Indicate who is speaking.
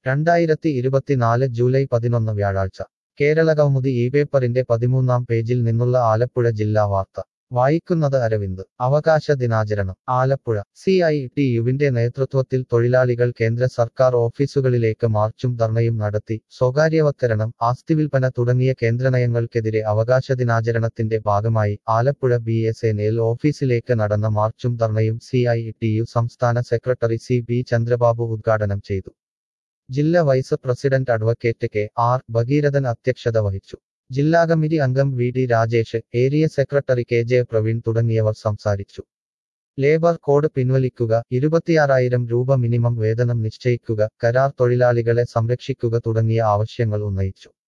Speaker 1: രണ്ടായിരത്തി ഇരുപത്തിനാല് ജൂലൈ പതിനൊന്ന് വ്യാഴാഴ്ച കേരളകൗമുദി ഈ പേപ്പറിന്റെ പതിമൂന്നാം പേജിൽ നിന്നുള്ള ആലപ്പുഴ ജില്ലാ വാർത്ത വായിക്കുന്നത് അരവിന്ദ് അവകാശ ദിനാചരണം ആലപ്പുഴ സി ഐ ടി യുവിന്റെ നേതൃത്വത്തിൽ തൊഴിലാളികൾ കേന്ദ്ര സർക്കാർ ഓഫീസുകളിലേക്ക് മാർച്ചും ധർണയും നടത്തി സ്വകാര്യവത്കരണം ആസ്തിവിൽപ്പന തുടങ്ങിയ കേന്ദ്രനയങ്ങൾക്കെതിരെ അവകാശ ദിനാചരണത്തിന്റെ ഭാഗമായി Alappuzha B S N L ഓഫീസിലേക്ക് നടന്ന മാർച്ചും ധർണയും സി ഐ ടി യു സംസ്ഥാന സെക്രട്ടറി സി ബി ചന്ദ്രബാബു ഉദ്ഘാടനം ചെയ്തു ജില്ലാ vice president advocate K R Bhagirathan അധ്യക്ഷത വഹിച്ചു ജില്ലാ കമ്മിറ്റി അംഗം V D Rajesh area secretary K J Praveen തുടങ്ങിയവർ സംസാരിച്ചു ലേബർ കോഡ് പിൻവലിക്കുക ഇരുപത്തിയാറായിരം രൂപ മിനിമം വേതനം നിശ്ചയിക്കുക കരാർ തൊഴിലാളികളെ സംരക്ഷിക്കുക തുടങ്ങിയ ആവശ്യങ്ങൾ ഉന്നയിച്ചു